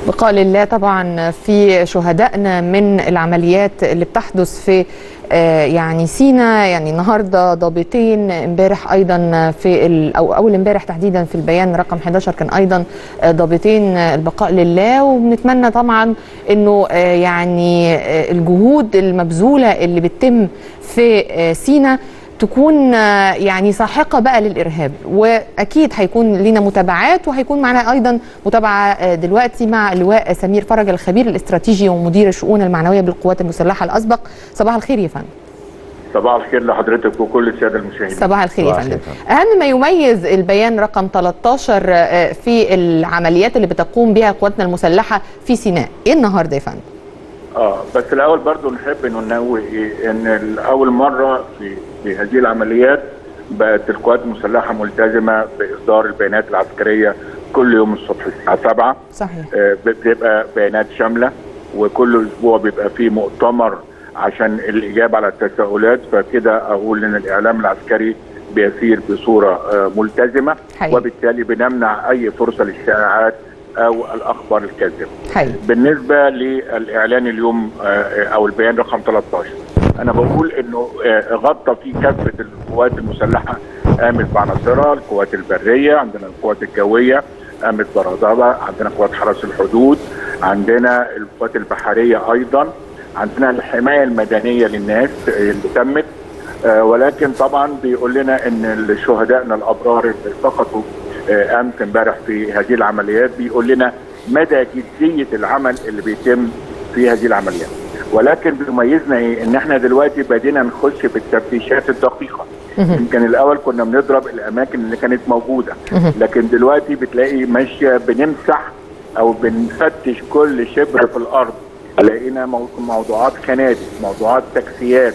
بقاء لله طبعا في شهدائنا من العمليات اللي بتحدث في آه، يعني سينا يعني النهارده ضابطين امبارح ايضا في ال- او اول امبارح تحديدا في البيان رقم 11 كان ايضا آه، ضابطين آه، البقاء لله وبنتمنى طبعا انه آه، يعني آه، الجهود المبذوله اللي بتتم في آه، سينا تكون آه، يعني ساحقه بقى للارهاب واكيد هيكون لنا متابعات وهيكون معنا ايضا متابعه آه، دلوقتي مع اللواء سمير فرج الخبير الاستراتيجي ومدير الشؤون المعنويه بالقوات المسلحه الاسبق صباح الخير يا فندم صباح الخير لحضرتك وكل الساده المشاهدين صباح الخير يا صباح فندم الخير اهم ما يميز البيان رقم 13 آه، في العمليات اللي بتقوم بها قواتنا المسلحه في سيناء ايه النهارده يا فندم اه بس الاول برضو نحب انه ننوه إيه ان اول مره في في هذه العمليات بقت القوات المسلحه ملتزمه باصدار البيانات العسكريه كل يوم الصبح الساعه 7 صحيح آه، بتبقى بيانات شامله وكل اسبوع بيبقى فيه مؤتمر عشان الاجابه على التساؤلات فكده اقول ان الاعلام العسكري بيسير بصوره آه، ملتزمه حقيقي. وبالتالي بنمنع اي فرصه للشائعات او الاخبار الكاذبه. حقيقي بالنسبه للاعلان اليوم آه، او البيان رقم 13 انا بقول انه آه، غطى في كافه القوات المسلحه قامت بعناصرها القوات البريه عندنا القوات الجويه قامت برضابه عندنا قوات حرس الحدود عندنا القوات البحريه ايضا عندنا الحمايه المدنيه للناس اللي تمت آه، ولكن طبعا بيقول لنا ان شهدائنا الابرار اللي سقطوا آه، امس امبارح في هذه العمليات بيقول لنا مدى جديه العمل اللي بيتم في هذه العمليات ولكن بيميزنا ايه ان احنا دلوقتي بدينا نخش بالتفتيشات الدقيقه يمكن الاول كنا بنضرب الاماكن اللي كانت موجوده لكن دلوقتي بتلاقي ماشيه بنمسح او بنفتش كل شبر في الارض لقينا مو- موضوعات خنادق موضوعات تاكسيات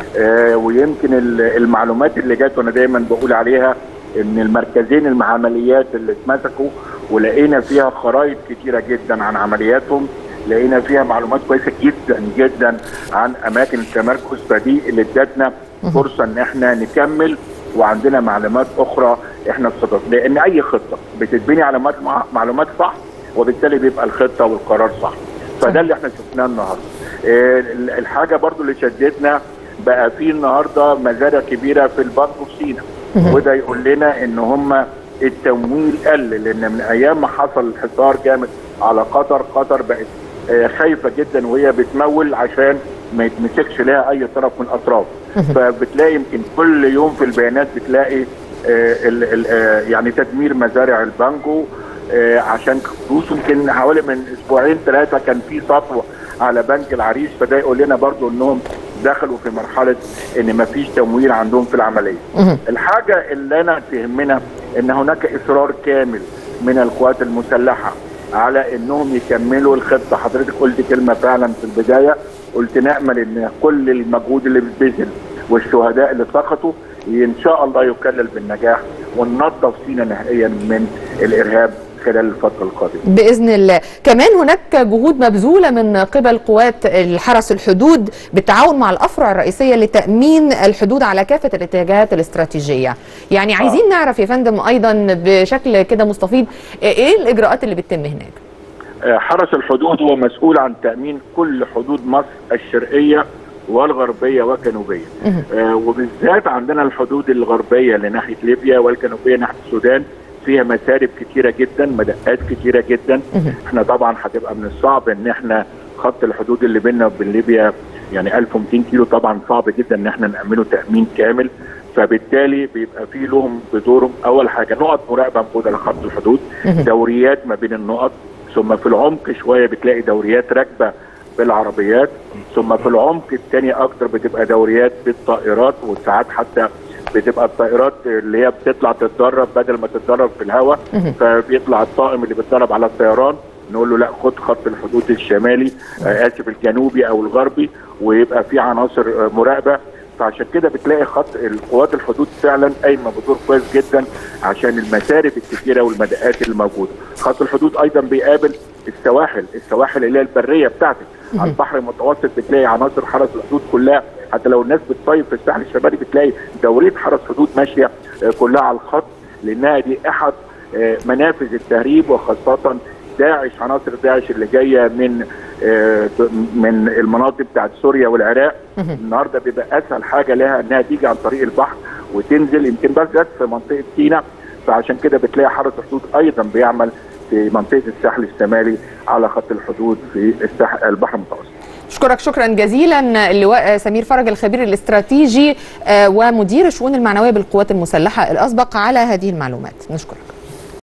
آه ويمكن ال- المعلومات اللي جت وانا دايما بقول عليها ان المركزين العمليات اللي اتمسكوا ولقينا فيها خرائط كتيره جدا عن عملياتهم لقينا فيها معلومات كويسه جدا جدا عن اماكن التمركز فدي اللي ادتنا فرصه ان احنا نكمل وعندنا معلومات اخرى احنا الصدق لان اي خطه بتتبني على مع- مع- معلومات صح وبالتالي بيبقى الخطه والقرار صح فده اللي احنا شفناه النهارده آه، الحاجه برضو اللي شدتنا بقى في النهارده مزارع كبيره في البنك وفي سينا وده يقول لنا ان هم التمويل قل لان من ايام ما حصل الحصار جامد على قطر قطر بقت آه، خايفه جدا وهي بتمول عشان ما يتمسكش لها اي طرف من الاطراف فبتلاقي يمكن كل يوم في البيانات بتلاقي آه، ال- ال- آه، يعني تدمير مزارع البانجو آه، عشان فلوس يمكن حوالي من اسبوعين ثلاثه كان في سطوه على بنك العريش فده يقول لنا برضو انهم دخلوا في مرحله ان ما فيش تمويل عندهم في العمليه. الحاجه اللي انا تهمنا ان هناك اصرار كامل من القوات المسلحه على انهم يكملوا الخطه حضرتك قلت كلمه فعلا في البدايه قلت نامل ان كل المجهود اللي بيتبذل والشهداء اللي سقطوا ان شاء الله يكلل بالنجاح وننظف سينا نهائيا من الارهاب خلال الفتره القادمه. باذن الله كمان هناك جهود مبذوله من قبل قوات الحرس الحدود بالتعاون مع الافرع الرئيسيه لتامين الحدود على كافه الاتجاهات الاستراتيجيه يعني عايزين نعرف يا فندم ايضا بشكل كده مستفيض ايه الاجراءات اللي بتتم هناك آه، حرس الحدود هو مسؤول عن تامين كل حدود مصر الشرقيه والغربيه والجنوبيه آه وبالذات عندنا الحدود الغربيه لناحيه ليبيا والجنوبيه ناحيه السودان فيها مسارب كتيره جدا مدقات كتيره جدا احنا طبعا هتبقى من الصعب ان احنا خط الحدود اللي بيننا وبين ليبيا يعني 1200 كيلو طبعا صعب جدا ان احنا نامنه تامين كامل فبالتالي بيبقى في لهم بدورهم اول حاجه نقط مراقبه موجوده لخط الحدود دوريات ما بين النقط ثم في العمق شويه بتلاقي دوريات راكبه بالعربيات ثم في العمق الثاني اكتر بتبقى دوريات بالطائرات وساعات حتى بتبقى الطائرات اللي هي بتطلع تتدرب بدل ما تتدرب في الهواء فبيطلع الطاقم اللي بيتدرب على الطيران نقول له لا خد خط الحدود الشمالي آه اسف الجنوبي او الغربي ويبقى في عناصر آه مراقبه فعشان كده بتلاقي خط القوات الحدود فعلا قايمه بدور كويس جدا عشان المسارب الكتيره والمدقات اللي موجوده. خط الحدود ايضا بيقابل السواحل، السواحل اللي هي البريه بتاعتك. على البحر المتوسط بتلاقي عناصر حرس الحدود كلها حتى لو الناس بتصيف في الساحل الشمالي بتلاقي دوريه حرس حدود ماشيه آه، كلها على الخط لانها دي احد آه، منافذ التهريب وخاصه داعش عناصر داعش اللي جايه من من المناطق بتاعت سوريا والعراق النهارده بيبقى اسهل حاجه لها انها تيجي عن طريق البحر وتنزل يمكن بس جت في منطقه سيناء فعشان كده بتلاقي حرس الحدود ايضا بيعمل في منطقه الساحل الشمالي على خط الحدود في الساحل البحر المتوسط. اشكرك شكرا جزيلا اللواء سمير فرج الخبير الاستراتيجي ومدير الشؤون المعنويه بالقوات المسلحه الاسبق على هذه المعلومات نشكرك